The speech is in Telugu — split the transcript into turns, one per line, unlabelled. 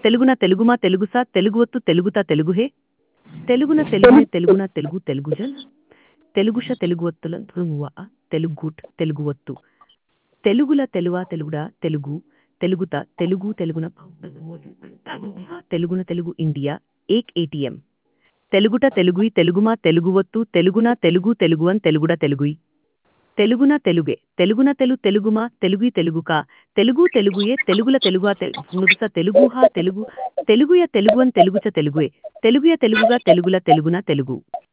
తెలుగున తెలుగుమా తెలుగుసా తెలుగువత్తు తెలుగుతా తెలుగుహే తెలుగున తెలుగునే తెలుగున తెలుగు తెలుగుజల్ తెలుగుష తెలుగువత్తుల తెలుగువ తెలుగుట్ తెలుగువత్తు తెలుగుల తెలువా తెలుగుడా తెలుగు తెలుగుత తెలుగు తెలుగున తెలుగున తెలుగు ఇండియా ఏక్ ఏటీఎం తెలుగుట తెలుగుయి తెలుగుమా తెలుగువత్తు తెలుగున తెలుగు తెలుగువన్ తెలుగుడ తెలుగుయి తెలుగున తెలుగే తెలుగున తెలు తెలుగుమా తెలుగు తెలుగుకా తెలుగు తెలుగుయే తెలుగుల తెలుగుగా తెలుగుస తెలుగుహా తెలుగు తెలుగుయ తెలుగువన్ తెలుగుచ తెలుగుయే తెలుగుయ తెలుగుగా తెలుగుల తెలుగున తెలుగు